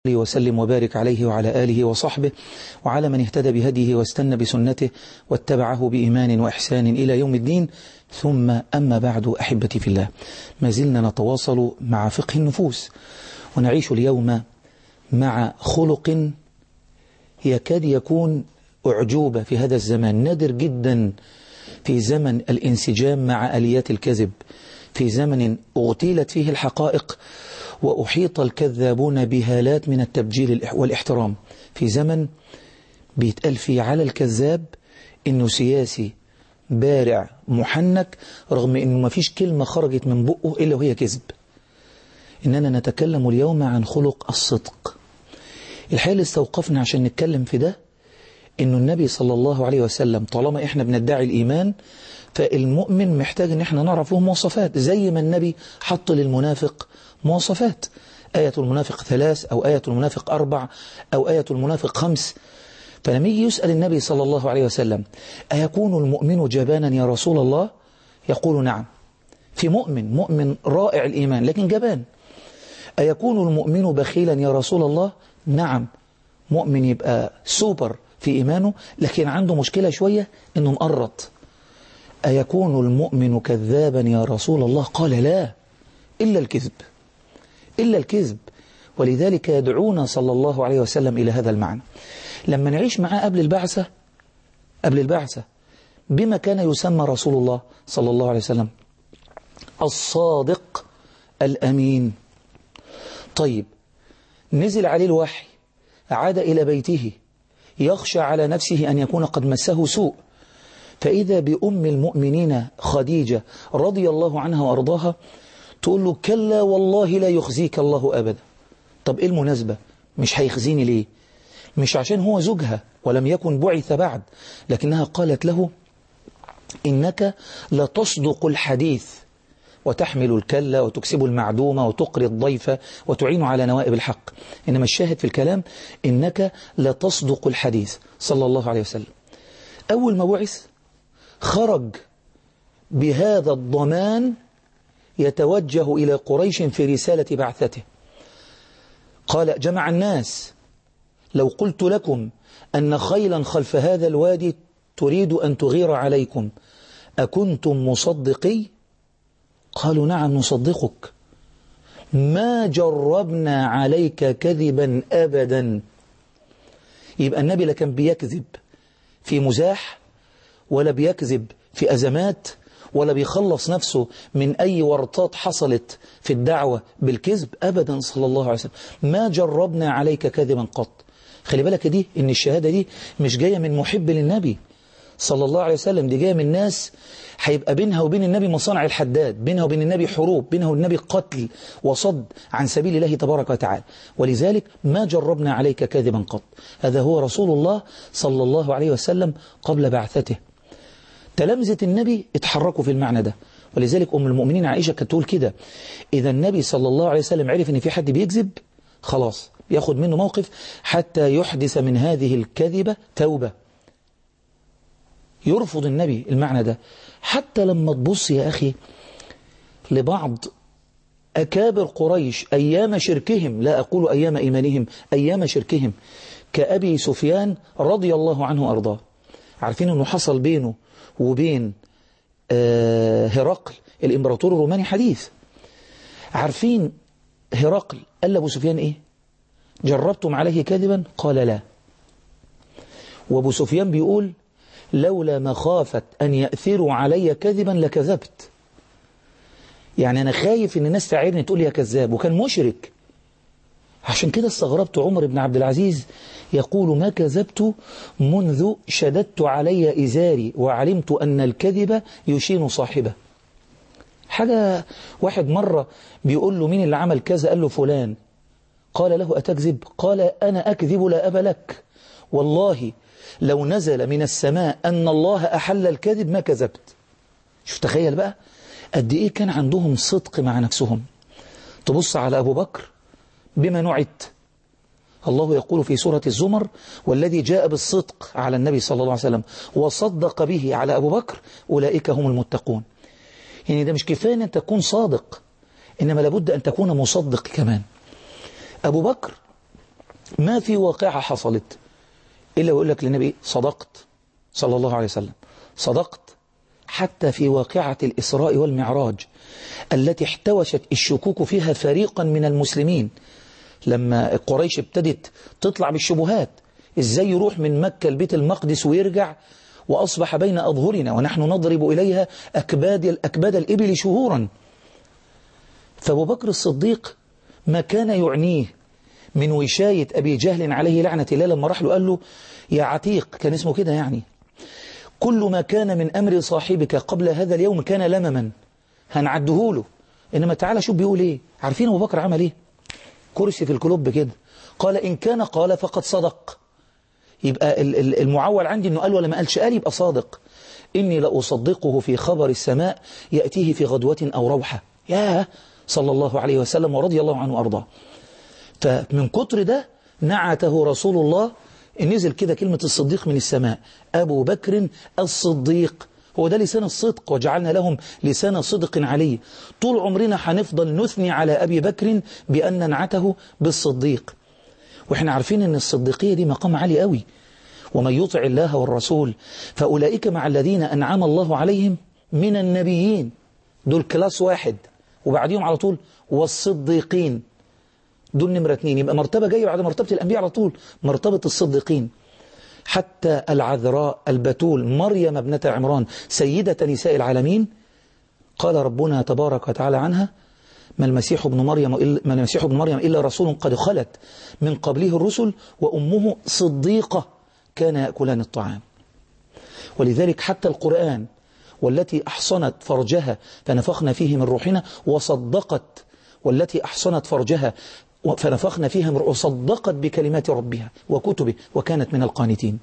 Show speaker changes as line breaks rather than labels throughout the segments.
وسلم وبارك عليه وعلى آله وصحبه وعلى من اهتدى بهديه واستنى بسنته واتبعه بإيمان وإحسان إلى يوم الدين ثم أما بعد أحبتي في الله ما زلنا نتواصل مع فقه النفوس ونعيش اليوم مع خلق يكاد يكون أعجوبة في هذا الزمان نادر جدا في زمن الانسجام مع آليات الكذب في زمن اغتيلت فيه الحقائق وأحيط الكذابون بهالات من التبجيل والاحترام في زمن بيتقال فيه على الكذاب إنه سياسي بارع محنك رغم إنه ما فيش كلمة خرجت من بقه إلا وهي كذب إننا نتكلم اليوم عن خلق الصدق الحقيقة اللي استوقفنا عشان نتكلم في ده إنه النبي صلى الله عليه وسلم طالما إحنا بندعي الإيمان فالمؤمن محتاج إن إحنا نعرف له مواصفات زي ما النبي حط للمنافق مواصفات آية المنافق ثلاث أو آية المنافق أربع أو آية المنافق خمس فلما يجي يسأل النبي صلى الله عليه وسلم أيكون المؤمن جبانا يا رسول الله يقول نعم في مؤمن مؤمن رائع الإيمان لكن جبان أيكون المؤمن بخيلا يا رسول الله نعم مؤمن يبقى سوبر في إيمانه لكن عنده مشكلة شوية إنه مقرط أيكون المؤمن كذابا يا رسول الله قال لا إلا الكذب إلا الكذب ولذلك يدعونا صلى الله عليه وسلم إلى هذا المعنى لما نعيش معاه قبل البعثة قبل البعثة بما كان يسمى رسول الله صلى الله عليه وسلم الصادق الأمين طيب نزل عليه الوحي عاد إلى بيته يخشى على نفسه أن يكون قد مسه سوء فإذا بأم المؤمنين خديجة رضي الله عنها وأرضاها تقول له كلا والله لا يخزيك الله أبدا طب إيه المناسبة مش هيخزيني ليه مش عشان هو زوجها ولم يكن بعث بعد لكنها قالت له إنك لتصدق الحديث وتحمل الكلة وتكسب المعدومة وتقري الضيف وتعين على نوائب الحق إنما الشاهد في الكلام إنك لتصدق الحديث صلى الله عليه وسلم أول ما بعث خرج بهذا الضمان يتوجه إلى قريش في رسالة بعثته قال جمع الناس لو قلت لكم أن خيلا خلف هذا الوادي تريد أن تغير عليكم أكنتم مصدقي قالوا نعم نصدقك ما جربنا عليك كذبا أبدا يبقى النبي لا كان بيكذب في مزاح ولا بيكذب في أزمات ولا بيخلص نفسه من أي ورطات حصلت في الدعوة بالكذب أبدا صلى الله عليه وسلم ما جربنا عليك كذبا قط خلي بالك دي إن الشهادة دي مش جاية من محب للنبي صلى الله عليه وسلم دي جاية من ناس هيبقى بينها وبين النبي مصانع الحداد بينها وبين النبي حروب بينها وبين النبي قتل وصد عن سبيل الله تبارك وتعالى ولذلك ما جربنا عليك كذبا قط هذا هو رسول الله صلى الله عليه وسلم قبل بعثته تلامذة النبي اتحركوا في المعنى ده ولذلك أم المؤمنين عائشة كانت تقول كده إذا النبي صلى الله عليه وسلم عرف إن في حد بيكذب خلاص ياخد منه موقف حتى يحدث من هذه الكذبة توبة يرفض النبي المعنى ده حتى لما تبص يا أخي لبعض أكابر قريش أيام شركهم لا أقول أيام إيمانهم أيام شركهم كأبي سفيان رضي الله عنه وأرضاه عارفين أنه حصل بينه وبين هرقل الإمبراطور الروماني حديث عارفين هرقل قال لأبو سفيان إيه جربتم عليه كذبا قال لا وأبو سفيان بيقول لولا مخافة أن يأثروا علي كذبا لكذبت يعني أنا خايف أن الناس تعيرني تقول يا كذاب وكان مشرك عشان كده استغربت عمر بن عبد العزيز يقول ما كذبت منذ شددت علي إزاري وعلمت أن الكذب يشين صاحبه حاجة واحد مرة بيقول له مين اللي عمل كذا قال له فلان قال له أتكذب قال أنا أكذب لا أبا لك والله لو نزل من السماء أن الله أحل الكذب ما كذبت شوف تخيل بقى قد إيه كان عندهم صدق مع نفسهم تبص على أبو بكر بما نعت الله يقول في سورة الزمر والذي جاء بالصدق على النبي صلى الله عليه وسلم وصدق به على أبو بكر أولئك هم المتقون يعني ده مش كفاية أن تكون صادق إنما لابد أن تكون مصدق كمان أبو بكر ما في واقعة حصلت إلا يقول لك للنبي صدقت صلى الله عليه وسلم صدقت حتى في واقعة الإسراء والمعراج التي احتوشت الشكوك فيها فريقا من المسلمين لما قريش ابتدت تطلع بالشبهات ازاي يروح من مكة لبيت المقدس ويرجع وأصبح بين أظهرنا ونحن نضرب إليها أكباد, أكباد الإبل شهورا فأبو بكر الصديق ما كان يعنيه من وشاية أبي جهل عليه لعنة الله لما راح له قال له يا عتيق كان اسمه كده يعني كل ما كان من أمر صاحبك قبل هذا اليوم كان لمما هنعده له إنما تعالى شوف بيقول إيه عارفين أبو بكر عمل إيه كرسي في الكلوب كده قال إن كان قال فقد صدق يبقى المعول عندي أنه قال ولا ما قالش قال يبقى صادق إني لأصدقه في خبر السماء يأتيه في غدوة أو روحة يا صلى الله عليه وسلم ورضي الله عنه وأرضاه فمن كتر ده نعته رسول الله نزل كده كلمة الصديق من السماء أبو بكر الصديق هو ده لسان الصدق وجعلنا لهم لسان صدق عليه طول عمرنا هنفضل نثني على أبي بكر بأن ننعته بالصديق وإحنا عارفين أن الصديقية دي مقام عالي قوي ومن يطع الله والرسول فأولئك مع الذين أنعم الله عليهم من النبيين دول كلاس واحد وبعديهم على طول والصديقين دول نمرة اتنين يبقى مرتبة جاية بعد مرتبة الأنبياء على طول مرتبة الصديقين حتى العذراء البتول مريم ابنة عمران سيدة نساء العالمين قال ربنا تبارك وتعالى عنها ما المسيح ابن مريم إلا ما المسيح ابن مريم إلا رسول قد خلت من قبله الرسل وأمه صديقة كان يأكلان الطعام ولذلك حتى القرآن والتي أحصنت فرجها فنفخنا فيه من روحنا وصدقت والتي أحصنت فرجها فنفخنا فيها من وصدقت بكلمات ربها وكتبه وكانت من القانتين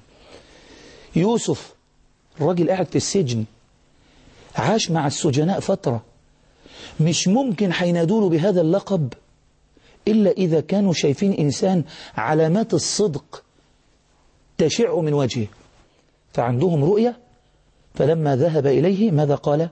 يوسف الراجل قاعد في السجن عاش مع السجناء فترة مش ممكن حينادوله بهذا اللقب إلا إذا كانوا شايفين إنسان علامات الصدق تشع من وجهه فعندهم رؤية فلما ذهب إليه ماذا قال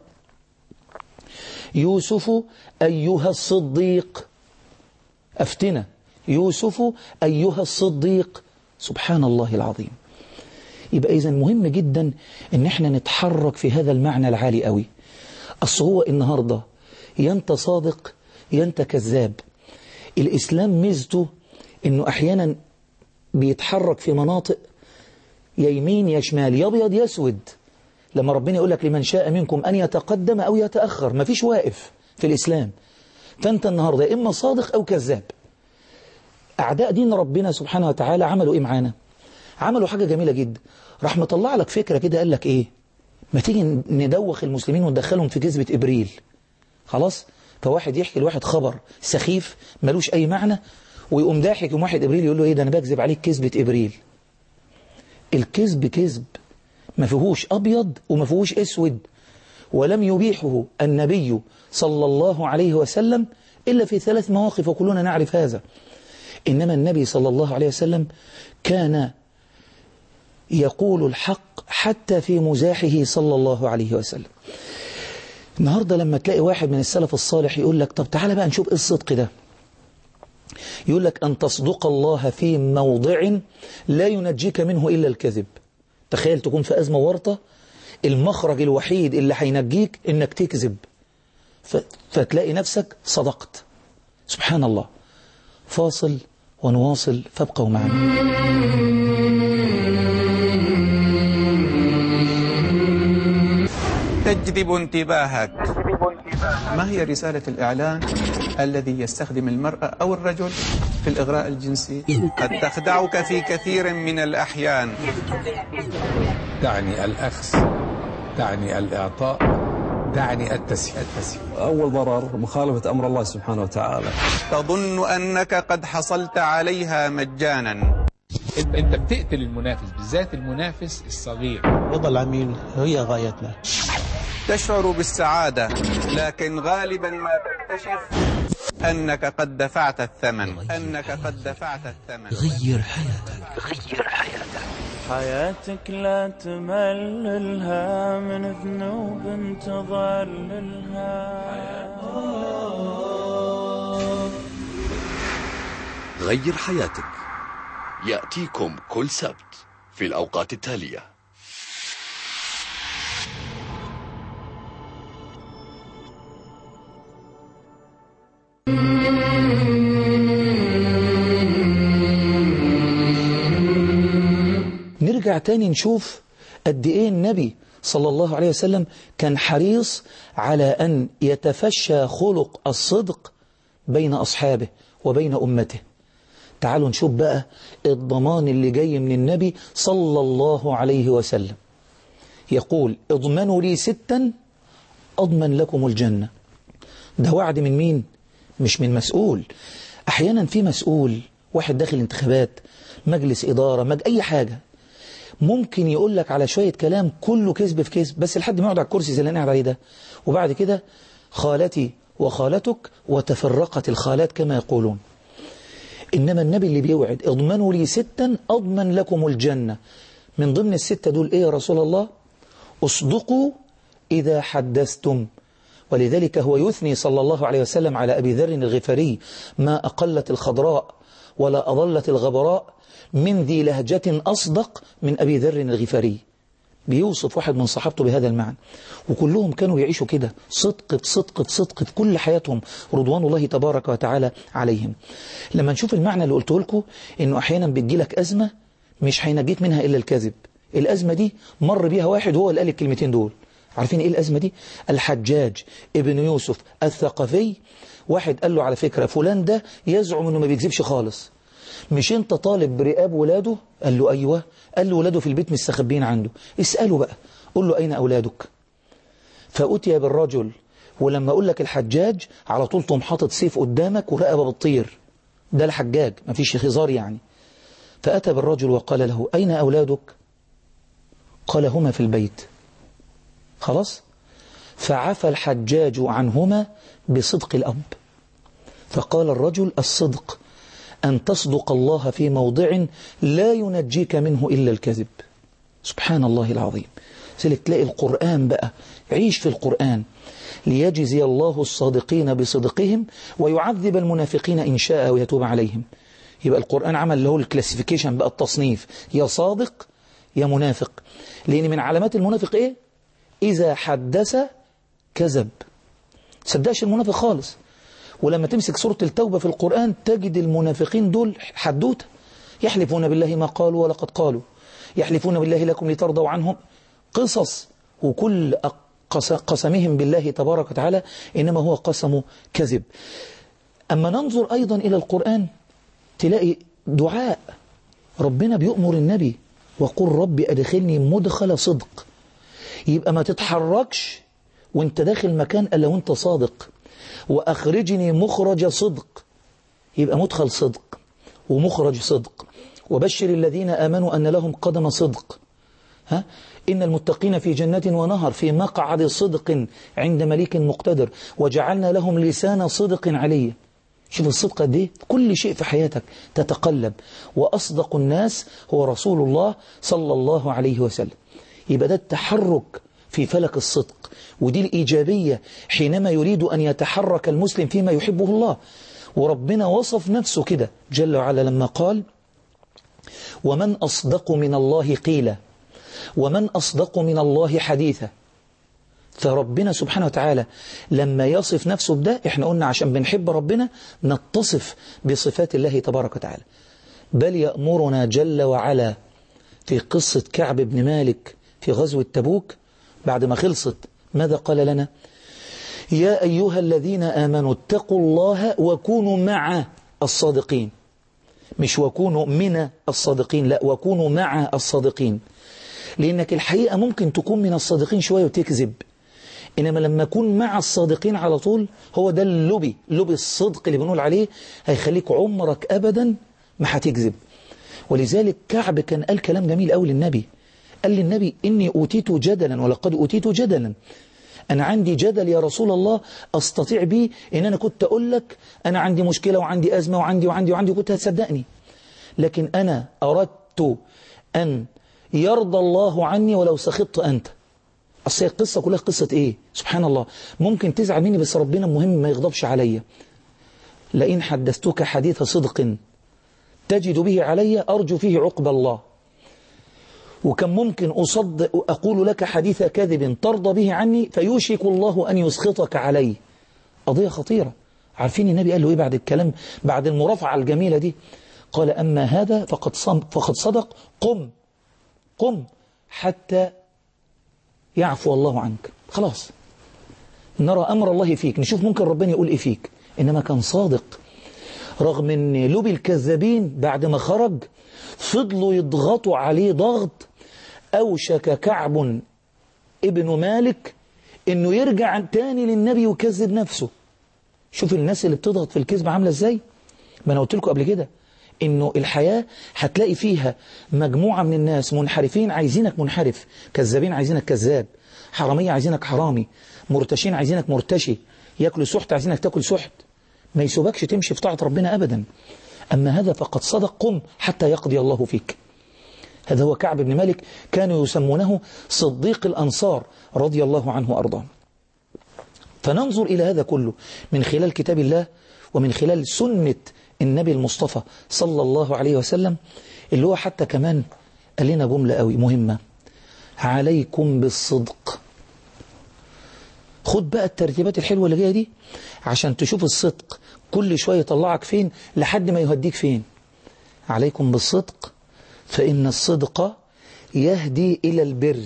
يوسف أيها الصديق أفتنا يوسف أيها الصديق سبحان الله العظيم يبقى إذا مهم جدا ان احنا نتحرك في هذا المعنى العالي قوي أصل هو النهاردة ينت صادق ينت كذاب الإسلام ميزته انه أحيانا بيتحرك في مناطق يا يمين يا شمال يا ابيض يا اسود لما ربنا يقول لك لمن شاء منكم أن يتقدم أو يتأخر ما فيش واقف في الإسلام فأنت النهاردة إما صادق أو كذاب أعداء دين ربنا سبحانه وتعالى عملوا إيه معانا عملوا حاجة جميلة جدا راح مطلع لك فكرة كده قال لك إيه ما تيجي ندوخ المسلمين وندخلهم في كذبة إبريل خلاص فواحد يحكي لواحد خبر سخيف ملوش أي معنى ويقوم ضاحك يوم واحد إبريل يقول له إيه ده أنا بكذب عليك كذبة إبريل الكذب كذب ما فيهوش أبيض وما فيهوش أسود ولم يبيحه النبي صلى الله عليه وسلم إلا في ثلاث مواقف وكلنا نعرف هذا إنما النبي صلى الله عليه وسلم كان يقول الحق حتى في مزاحه صلى الله عليه وسلم النهاردة لما تلاقي واحد من السلف الصالح يقول لك طب تعالى بقى نشوف ايه الصدق ده يقول لك أن تصدق الله في موضع لا ينجيك منه إلا الكذب تخيل تكون في أزمة ورطة المخرج الوحيد اللي هينجيك إنك تكذب فتلاقي نفسك صدقت سبحان الله فاصل ونواصل فابقوا معنا
تجذب انتباهك ما هي رسالة الإعلان الذي يستخدم المرأة أو الرجل في الإغراء الجنسي قد تخدعك في كثير من الأحيان
تعني الأخذ تعني الإعطاء تعني التسهيل
أول ضرر مخالفة أمر الله سبحانه وتعالى
تظن أنك قد حصلت عليها مجانا
انت بتقتل المنافس بالذات المنافس الصغير
رضا العميل هي غايتنا
تشعر بالسعادة لكن غالبا ما تكتشف أنك قد دفعت الثمن أنك قد دفعت الثمن
غير حياتك غير حياتك
حياتك لا تمللها من ذنوب تضللها
غير حياتك يأتيكم كل سبت في الأوقات التالية
نرجع تاني نشوف قد ايه النبي صلى الله عليه وسلم كان حريص على أن يتفشى خلق الصدق بين أصحابه وبين أمته تعالوا نشوف بقى الضمان اللي جاي من النبي صلى الله عليه وسلم يقول اضمنوا لي ستا أضمن لكم الجنة ده وعد من مين؟ مش من مسؤول أحيانا في مسؤول واحد داخل انتخابات مجلس إدارة مج... أي حاجة ممكن يقول لك على شوية كلام كله كذب في كذب بس لحد ما يقعد على الكرسي زي اللي أنا قاعد عليه ده وبعد كده خالتي وخالتك وتفرقت الخالات كما يقولون إنما النبي اللي بيوعد اضمنوا لي ستا أضمن لكم الجنة من ضمن الستة دول إيه يا رسول الله اصدقوا إذا حدثتم ولذلك هو يثني صلى الله عليه وسلم على أبي ذر الغفاري ما أقلت الخضراء ولا أضلت الغبراء من ذي لهجة أصدق من أبي ذر الغفاري بيوصف واحد من صحابته بهذا المعنى وكلهم كانوا بيعيشوا كده صدق بصدق بصدق في كل حياتهم رضوان الله تبارك وتعالى عليهم لما نشوف المعنى اللي قلته لكم انه احيانا بتجي لك أزمة مش هينجيك منها إلا الكذب الأزمة دي مر بيها واحد هو اللي قال الكلمتين دول عارفين ايه الأزمة دي الحجاج ابن يوسف الثقفي واحد قال له على فكرة فلان ده يزعم انه ما بيكذبش خالص مش انت طالب برئاب ولاده قال له ايوه قال له ولاده في البيت مستخبين عنده اسأله بقى قول له اين اولادك فأتي بالرجل ولما اقول لك الحجاج على طول تقوم حاطط سيف قدامك ورقبه بتطير ده الحجاج ما فيش خزار يعني فأتى بالرجل وقال له أين أولادك قال هما في البيت خلاص فعفى الحجاج عنهما بصدق الأب فقال الرجل الصدق أن تصدق الله في موضع لا ينجيك منه إلا الكذب سبحان الله العظيم سلك تلاقي القرآن بقى عيش في القرآن ليجزي الله الصادقين بصدقهم ويعذب المنافقين إن شاء ويتوب عليهم يبقى القرآن عمل له الكلاسيفيكيشن بقى التصنيف يا صادق يا منافق لأن من علامات المنافق إيه إذا حدث كذب صدقش المنافق خالص ولما تمسك سورة التوبة في القرآن تجد المنافقين دول حدوته يحلفون بالله ما قالوا ولقد قالوا يحلفون بالله لكم لترضوا عنهم قصص وكل قسمهم بالله تبارك وتعالى إنما هو قسم كذب أما ننظر أيضا إلى القرآن تلاقي دعاء ربنا بيؤمر النبي وقل ربي أدخلني مدخل صدق يبقى ما تتحركش وانت داخل مكان ألا وانت صادق وأخرجني مخرج صدق يبقى مدخل صدق ومخرج صدق وبشر الذين آمنوا أن لهم قدم صدق ها؟ إن المتقين في جنة ونهر في مقعد صدق عند مليك مقتدر وجعلنا لهم لسان صدق عليه شوف الصدق دي كل شيء في حياتك تتقلب وأصدق الناس هو رسول الله صلى الله عليه وسلم يبقى ده التحرك في فلك الصدق ودي الإيجابية حينما يريد أن يتحرك المسلم فيما يحبه الله وربنا وصف نفسه كده جل وعلا لما قال ومن أصدق من الله قيلا ومن أصدق من الله حديثا فربنا سبحانه وتعالى لما يصف نفسه بده احنا قلنا عشان بنحب ربنا نتصف بصفات الله تبارك وتعالى بل يأمرنا جل وعلا في قصة كعب بن مالك في غزوة تبوك بعد ما خلصت ماذا قال لنا يا أيها الذين آمنوا اتقوا الله وكونوا مع الصادقين مش وكونوا من الصادقين لا وكونوا مع الصادقين لأنك الحقيقة ممكن تكون من الصادقين شوية وتكذب إنما لما أكون مع الصادقين على طول هو ده اللبي لبي الصدق اللي بنقول عليه هيخليك عمرك أبدا ما هتكذب ولذلك كعب كان قال كلام جميل قوي للنبي قال للنبي إني أوتيت جدلا ولقد أوتيت جدلا أنا عندي جدل يا رسول الله أستطيع به إن أنا كنت أقول لك أنا عندي مشكلة وعندي أزمة وعندي وعندي وعندي كنت هتصدقني لكن أنا أردت أن يرضى الله عني ولو سخطت أنت أصل هي القصة كلها قصة إيه سبحان الله ممكن تزعل مني بس ربنا مهم ما يغضبش عليا لئن حدثتك حديث صدق تجد به علي أرجو فيه عقب الله وكم ممكن أصدق أقول لك حديث كذب ترضى به عني فيوشك الله أن يسخطك علي قضية خطيرة عارفين النبي قال له إيه بعد الكلام بعد المرافعة الجميلة دي قال أما هذا فقد, صم فقد صدق قم قم حتى يعفو الله عنك خلاص نرى أمر الله فيك نشوف ممكن ربنا يقول إيه فيك إنما كان صادق رغم أن لبي الكذابين بعد ما خرج فضلوا يضغطوا عليه ضغط أوشك كعب ابن مالك أنه يرجع تاني للنبي ويكذب نفسه شوف الناس اللي بتضغط في الكذب عاملة إزاي ما أنا قلت لكم قبل كده انه الحياة هتلاقي فيها مجموعة من الناس منحرفين عايزينك منحرف كذابين عايزينك كذاب حرامية عايزينك حرامي مرتشين عايزينك مرتشي ياكلوا سحت عايزينك تاكل سحت ما يسوبكش تمشي في طاعة ربنا أبدا أما هذا فقد صدق قم حتى يقضي الله فيك هذا هو كعب بن مالك كانوا يسمونه صديق الأنصار رضي الله عنه وأرضاه فننظر إلى هذا كله من خلال كتاب الله ومن خلال سنة النبي المصطفى صلى الله عليه وسلم اللي هو حتى كمان قال لنا جملة قوي مهمة عليكم بالصدق خد بقى الترتيبات الحلوة اللي جاية دي عشان تشوف الصدق كل شوية يطلعك فين لحد ما يهديك فين عليكم بالصدق فإن الصدق يهدي إلى البر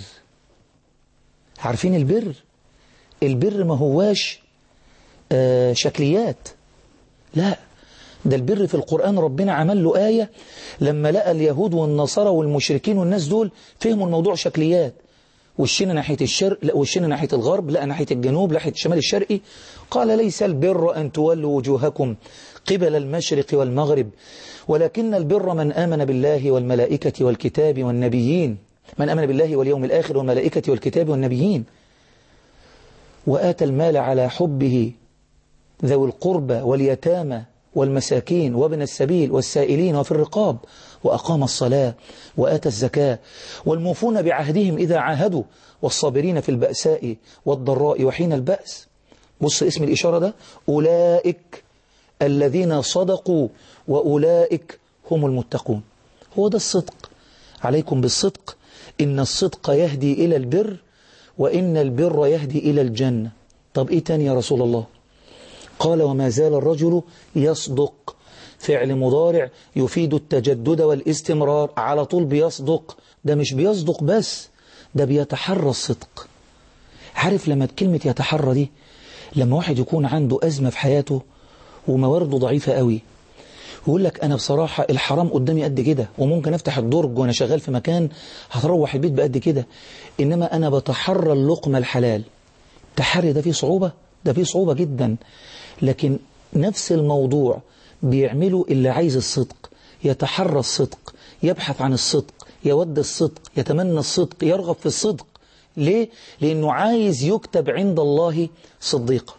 عارفين البر البر ما هواش آه شكليات لا ده البر في القرآن ربنا عمل له آية لما لقى اليهود والنصارى والمشركين والناس دول فهموا الموضوع شكليات وشنا ناحية الشرق لا وشنا ناحية الغرب لا ناحية الجنوب ناحية الشمال الشرقي قال ليس البر أن تولوا وجوهكم قبل المشرق والمغرب ولكن البر من آمن بالله والملائكة والكتاب والنبيين من آمن بالله واليوم الآخر والملائكة والكتاب والنبيين وآتى المال على حبه ذوي القربى واليتامى والمساكين وابن السبيل والسائلين وفي الرقاب وأقام الصلاة وآتى الزكاة والموفون بعهدهم إذا عاهدوا والصابرين في البأساء والضراء وحين البأس بص اسم الإشارة ده أولئك الذين صدقوا وأولئك هم المتقون هو ده الصدق عليكم بالصدق إن الصدق يهدي إلى البر وإن البر يهدي إلى الجنة طب إيه تاني يا رسول الله قال وما زال الرجل يصدق فعل مضارع يفيد التجدد والاستمرار على طول بيصدق ده مش بيصدق بس ده بيتحرى الصدق عارف لما كلمة يتحرى دي لما واحد يكون عنده أزمة في حياته وموارده ضعيفة قوي ويقول لك أنا بصراحة الحرام قدامي قد كده وممكن أفتح الدرج وأنا شغال في مكان هتروح البيت بقد كده إنما أنا بتحرى اللقمة الحلال التحري ده فيه صعوبة ده فيه صعوبة جدا لكن نفس الموضوع بيعمله اللي عايز الصدق يتحرى الصدق يبحث عن الصدق يود الصدق يتمنى الصدق يرغب في الصدق ليه؟ لأنه عايز يكتب عند الله صديقا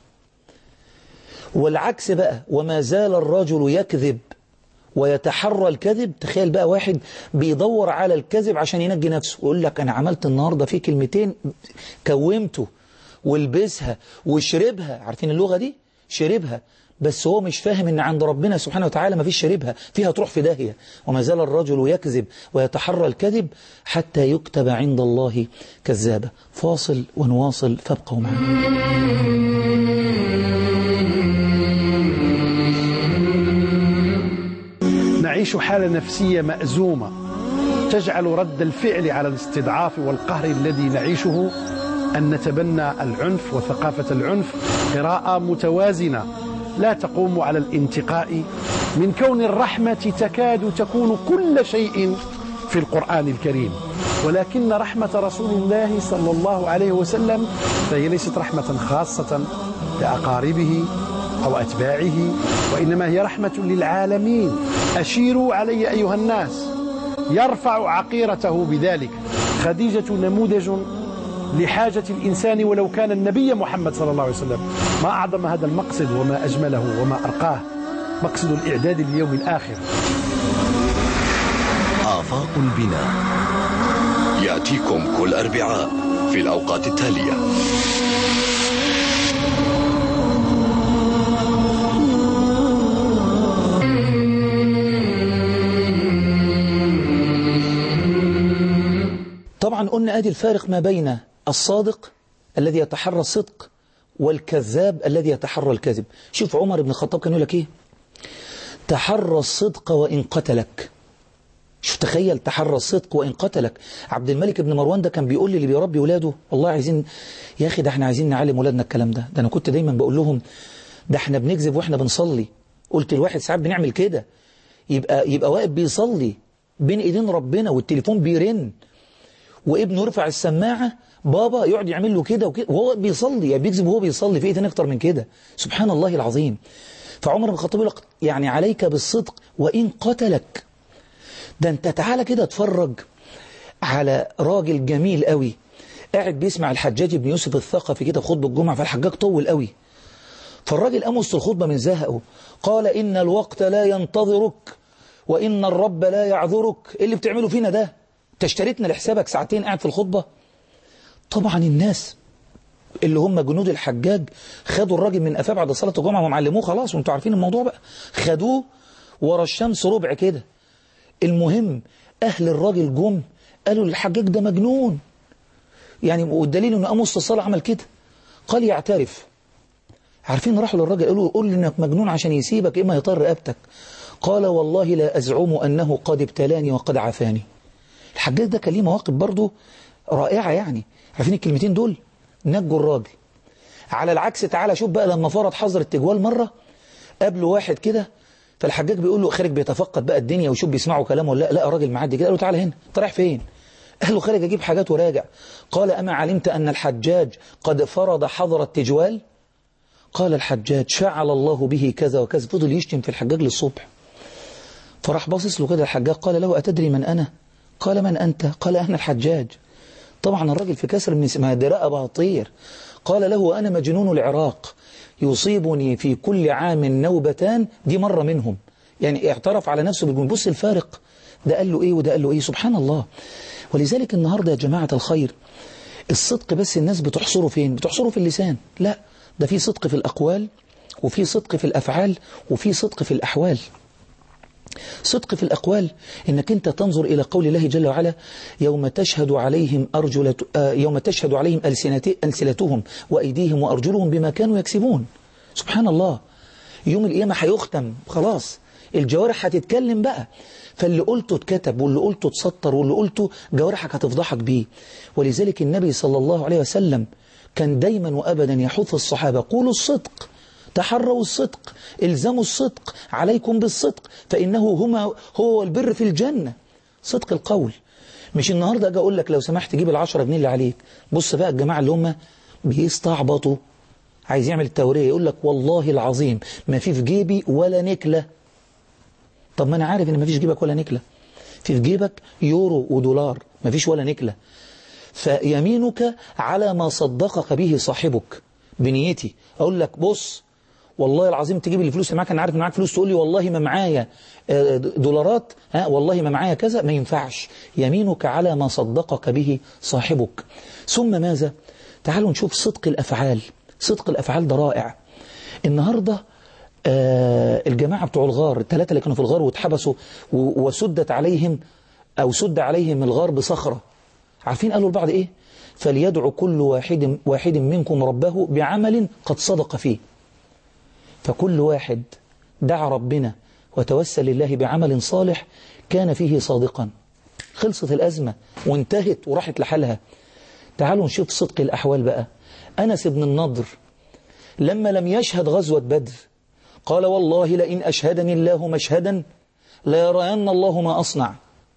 والعكس بقى وما زال الرجل يكذب ويتحرى الكذب تخيل بقى واحد بيدور على الكذب عشان ينجي نفسه ويقول لك أنا عملت النهاردة في كلمتين كومته والبسها وشربها عارفين اللغة دي شربها بس هو مش فاهم ان عند ربنا سبحانه وتعالى ما فيش شربها فيها تروح في داهية وما زال الرجل يكذب ويتحرى الكذب حتى يكتب عند الله كذابة فاصل ونواصل فابقوا معنا
نعيش حالة نفسية مأزومة تجعل رد الفعل على الاستضعاف والقهر الذي نعيشه أن نتبنى العنف وثقافة العنف قراءة متوازنة لا تقوم على الانتقاء من كون الرحمة تكاد تكون كل شيء في القرآن الكريم ولكن رحمة رسول الله صلى الله عليه وسلم فهي ليست رحمة خاصة لأقاربه أو أتباعه وإنما هي رحمة للعالمين أشيروا علي أيها الناس يرفع عقيرته بذلك خديجة نموذج لحاجة الإنسان ولو كان النبي محمد صلى الله عليه وسلم ما أعظم هذا المقصد وما أجمله وما أرقاه مقصد الإعداد لليوم الآخر
آفاق البناء يأتيكم كل أربعاء في الأوقات التالية
طبعا قلنا ادي الفارق ما بين الصادق الذي يتحرى الصدق والكذاب الذي يتحرى الكذب شوف عمر بن الخطاب كان يقول لك ايه تحرى الصدق وإن قتلك شوف تخيل تحرى الصدق وإن قتلك عبد الملك بن مروان ده كان بيقول لي اللي بيربي ولاده والله عايزين يا أخي ده احنا عايزين نعلم ولادنا الكلام ده ده أنا كنت دايما بقول لهم ده احنا بنكذب واحنا بنصلي قلت الواحد ساعات بنعمل كده يبقى يبقى واقف بيصلي بين ايدين ربنا والتليفون بيرن وابنه رفع السماعة بابا يقعد يعمل له كده وكده وهو بيصلي يعني بيكذب وهو بيصلي في ايه تاني اكتر من كده سبحان الله العظيم فعمر بن الخطاب يقول لك يعني عليك بالصدق وإن قتلك ده انت تعالى كده اتفرج على راجل جميل قوي قاعد بيسمع الحجاج بن يوسف الثقفي كده في خطبة الجمعة فالحجاج طول قوي فالراجل قام وسط الخطبة من زهقه قال إن الوقت لا ينتظرك وإن الرب لا يعذرك إيه اللي بتعمله فينا ده تشتريتنا لحسابك ساعتين قاعد في الخطبة طبعا الناس اللي هم جنود الحجاج خدوا الراجل من قفاه بعد صلاة الجمعة ومعلموه خلاص وانتوا عارفين الموضوع بقى خدوه ورا الشمس ربع كده المهم أهل الراجل جم قالوا للحجاج ده مجنون يعني والدليل انه قام وسط الصلاة عمل كده قال يعترف عارفين راحوا للراجل قالوا قول لي انك مجنون عشان يسيبك اما يطر رقبتك قال والله لا أزعم أنه قد ابتلاني وقد عافاني الحجاج ده كان ليه مواقف برضه رائعة يعني عارفين الكلمتين دول نجوا الراجل على العكس تعالى شوف بقى لما فرض حظر التجوال مرة قابله واحد كده فالحجاج بيقول له خارج بيتفقد بقى الدنيا ويشوف بيسمعوا كلامه ولا لا لا راجل معدي كده قال له تعالى هنا انت رايح فين قال له خارج اجيب حاجات وراجع قال اما علمت ان الحجاج قد فرض حظر التجوال قال الحجاج فعل الله به كذا وكذا فضل يشتم في الحجاج للصبح فراح باصص له كده الحجاج قال له أتدري من أنا قال من أنت قال أنا الحجاج طبعا الراجل في كسر من ما دي رقبة طير قال له أنا مجنون العراق يصيبني في كل عام نوبتان دي مرة منهم يعني اعترف على نفسه بالجنون بص الفارق ده قال له إيه وده قال له إيه سبحان الله ولذلك النهاردة يا جماعة الخير الصدق بس الناس بتحصره فين بتحصره في اللسان لا ده في صدق في الأقوال وفي صدق في الأفعال وفي صدق في الأحوال صدق في الأقوال إنك أنت تنظر إلى قول الله جل وعلا يوم تشهد عليهم أرجلة يوم تشهد عليهم ألسنتهم وأيديهم وأرجلهم بما كانوا يكسبون سبحان الله يوم القيامة هيختم خلاص الجوارح هتتكلم بقى فاللي قلته اتكتب واللي قلته اتسطر واللي قلته جوارحك هتفضحك بيه ولذلك النبي صلى الله عليه وسلم كان دايما وأبدا يحث الصحابة قولوا الصدق تحروا الصدق الزموا الصدق عليكم بالصدق فإنه هما هو البر في الجنة صدق القول مش النهاردة أجي أقول لك لو سمحت جيب العشرة جنيه اللي عليك بص بقى الجماعة اللي هم بيستعبطوا عايز يعمل التورية يقول لك والله العظيم ما في في جيبي ولا نكلة طب ما أنا عارف إن ما فيش جيبك ولا نكلة في في جيبك يورو ودولار ما فيش ولا نكلة فيمينك على ما صدقك به صاحبك بنيتي أقول لك بص والله العظيم تجيب لي الفلوس اللي معاك انا عارف ان معاك فلوس تقول لي والله ما معايا دولارات ها والله ما معايا كذا ما ينفعش يمينك على ما صدقك به صاحبك ثم ماذا تعالوا نشوف صدق الافعال صدق الافعال ده رائع النهارده آه الجماعه بتوع الغار الثلاثه اللي كانوا في الغار واتحبسوا وسدت عليهم او سد عليهم الغار بصخره عارفين قالوا لبعض ايه فليدعو كل واحد واحد منكم ربه بعمل قد صدق فيه فكل واحد دعا ربنا وتوسل لله بعمل صالح كان فيه صادقا خلصت الأزمة وانتهت وراحت لحالها تعالوا نشوف صدق الأحوال بقى أنس بن النضر لما لم يشهد غزوة بدر قال والله لئن أشهدني الله مشهدا ليرين الله ما أصنع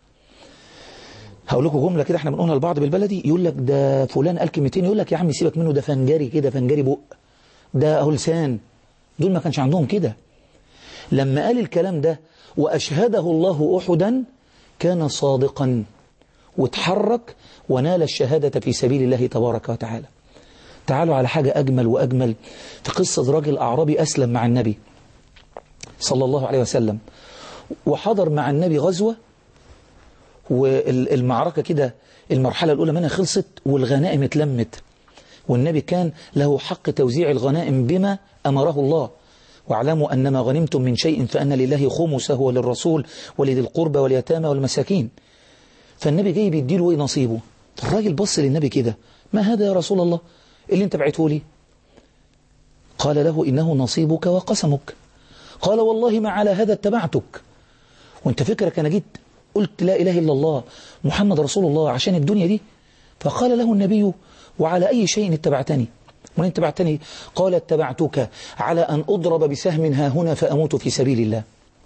هقول لكم جملة كده احنا بنقولها لبعض بالبلدي يقول لك ده فلان قال كلمتين يقول لك يا عم سيبك منه ده فنجري كده فنجري بق ده اهو لسان دول ما كانش عندهم كده لما قال الكلام ده وأشهده الله أحدا كان صادقا وتحرك ونال الشهادة في سبيل الله تبارك وتعالى تعالوا على حاجة أجمل وأجمل في قصة راجل أعرابي أسلم مع النبي صلى الله عليه وسلم وحضر مع النبي غزوة والمعركة كده المرحلة الأولى منها خلصت والغنائم اتلمت والنبي كان له حق توزيع الغنائم بما أمره الله واعلموا أن ما غنمتم من شيء فأن لله خمسه وللرسول ولذي القربى واليتامى والمساكين فالنبي جاي بيديله ايه نصيبه الراجل بص للنبي كده ما هذا يا رسول الله اللي انت بعته لي قال له إنه نصيبك وقسمك قال والله ما على هذا اتبعتك وانت فكرك أنا جيت قلت لا إله إلا الله محمد رسول الله عشان الدنيا دي فقال له النبي وعلى أي شيء اتبعتني وإن اتبعتني قال اتبعتك على أن أضرب بسهم ها هنا فأموت في سبيل الله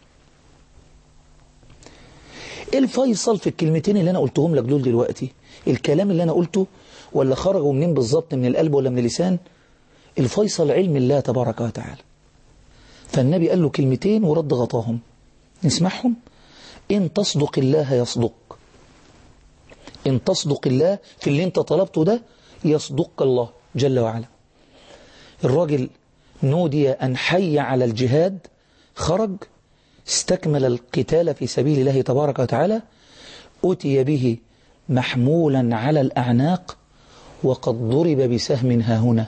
ايه الفيصل في الكلمتين اللي أنا قلتهم لك دول دلوقتي الكلام اللي أنا قلته ولا خرجوا منين بالظبط من القلب ولا من اللسان الفيصل علم الله تبارك وتعالى فالنبي قال له كلمتين ورد غطاهم نسمعهم إن تصدق الله يصدق إن تصدق الله في اللي انت طلبته ده يصدق الله جل وعلا الراجل نودي أن حي على الجهاد خرج استكمل القتال في سبيل الله تبارك وتعالى أتي به محمولا على الأعناق وقد ضرب بسهم ها هنا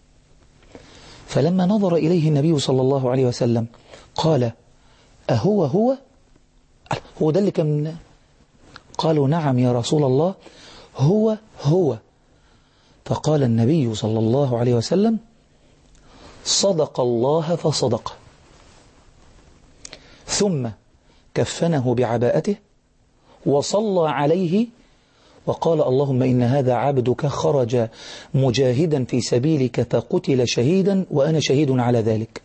فلما نظر إليه النبي صلى الله عليه وسلم قال أهو هو هو ده اللي كان قالوا نعم يا رسول الله هو هو فقال النبي صلى الله عليه وسلم صدق الله فصدقه ثم كفنه بعباءته وصلى عليه وقال اللهم إن هذا عبدك خرج مجاهدا في سبيلك فقتل شهيدا وأنا شهيد على ذلك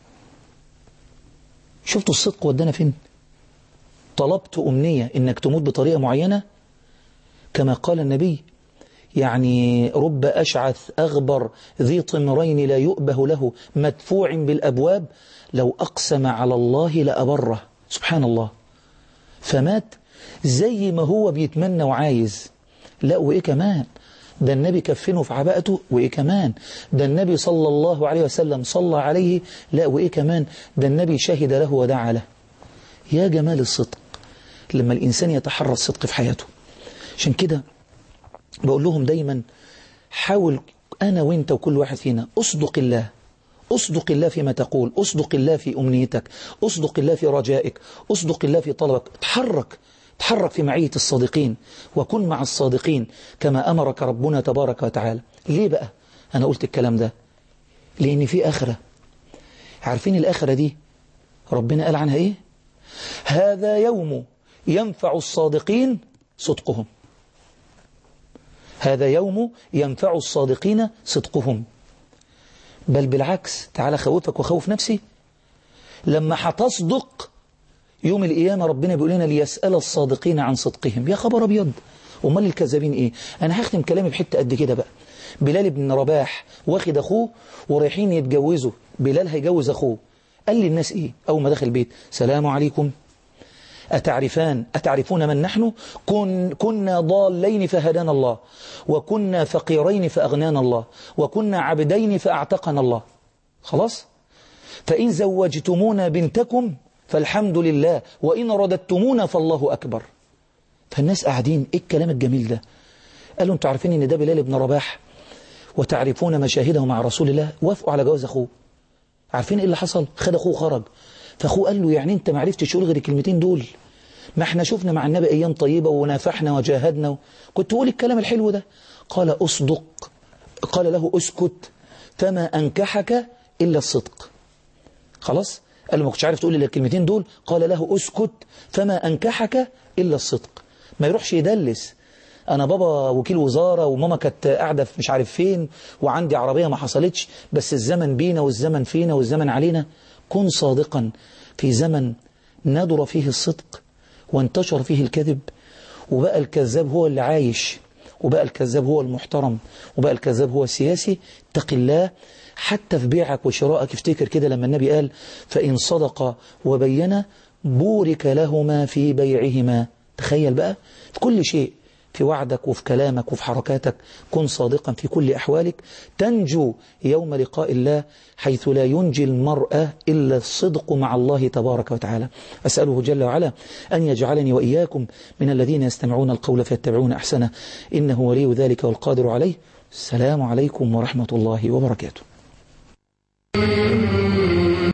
شفتوا الصدق ودنا فين طلبت أمنية إنك تموت بطريقة معينة كما قال النبي يعني رب أشعث أغبر ذي طمرين لا يؤبه له مدفوع بالأبواب لو أقسم على الله لأبره سبحان الله فمات زي ما هو بيتمنى وعايز لا وإيه كمان ده النبي كفنه في عباءته وإيه كمان ده النبي صلى الله عليه وسلم صلى عليه لا وإيه كمان ده النبي شهد له ودعا له يا جمال الصدق لما الإنسان يتحرى الصدق في حياته عشان كده بقول لهم دايما حاول أنا وإنت وكل واحد فينا أصدق الله أصدق الله فيما تقول أصدق الله في أمنيتك أصدق الله في رجائك أصدق الله في طلبك تحرك تحرك في معية الصادقين وكن مع الصادقين كما أمرك ربنا تبارك وتعالى ليه بقى أنا قلت الكلام ده لأن في آخرة عارفين الآخرة دي ربنا قال عنها إيه هذا يوم ينفع الصادقين صدقهم هذا يوم ينفع الصادقين صدقهم بل بالعكس تعالى خوفك وخوف نفسي لما هتصدق يوم القيامة ربنا بيقول لنا ليسأل الصادقين عن صدقهم يا خبر أبيض أمال الكذابين إيه أنا هختم كلامي بحتة قد كده بقى بلال بن رباح واخد أخوه ورايحين يتجوزوا بلال هيجوز أخوه قال للناس إيه أول ما دخل البيت سلام عليكم أتعرفان أتعرفون من نحن كن كنا ضالين فهدانا الله وكنا فقيرين فأغنانا الله وكنا عبدين فأعتقنا الله خلاص فإن زوجتمونا بنتكم فالحمد لله وإن رددتمونا فالله أكبر فالناس قاعدين إيه الكلام الجميل ده قالوا انتوا عارفين ان ده بلال بن رباح وتعرفون مشاهده مع رسول الله وافقوا على جواز أخوه عارفين إيه اللي حصل خد أخوه خرج فأخوه قال له يعني أنت ما عرفتش تقول غير الكلمتين دول ما احنا شفنا مع النبي أيام طيبة ونافحنا وجاهدنا كنت تقول الكلام الحلو ده قال أصدق قال له أسكت فما أنكحك إلا الصدق خلاص قال له ما كنتش عارف تقول لي الكلمتين دول قال له أسكت فما أنكحك إلا الصدق ما يروحش يدلس أنا بابا وكيل وزارة وماما كانت قاعدة في مش عارف فين وعندي عربية ما حصلتش بس الزمن بينا والزمن فينا والزمن علينا كن صادقا في زمن ندر فيه الصدق وانتشر فيه الكذب وبقى الكذاب هو اللي عايش وبقى الكذاب هو المحترم وبقى الكذاب هو السياسي اتق الله حتى في بيعك وشرائك افتكر كده لما النبي قال فإن صدق وبين بورك لهما في بيعهما تخيل بقى في كل شيء في وعدك وفي كلامك وفي حركاتك كن صادقا في كل أحوالك تنجو يوم لقاء الله حيث لا ينجي المرأة إلا الصدق مع الله تبارك وتعالى أسأله جل وعلا أن يجعلني وإياكم من الذين يستمعون القول فيتبعون أحسنه إنه ولي ذلك والقادر عليه السلام عليكم ورحمة الله وبركاته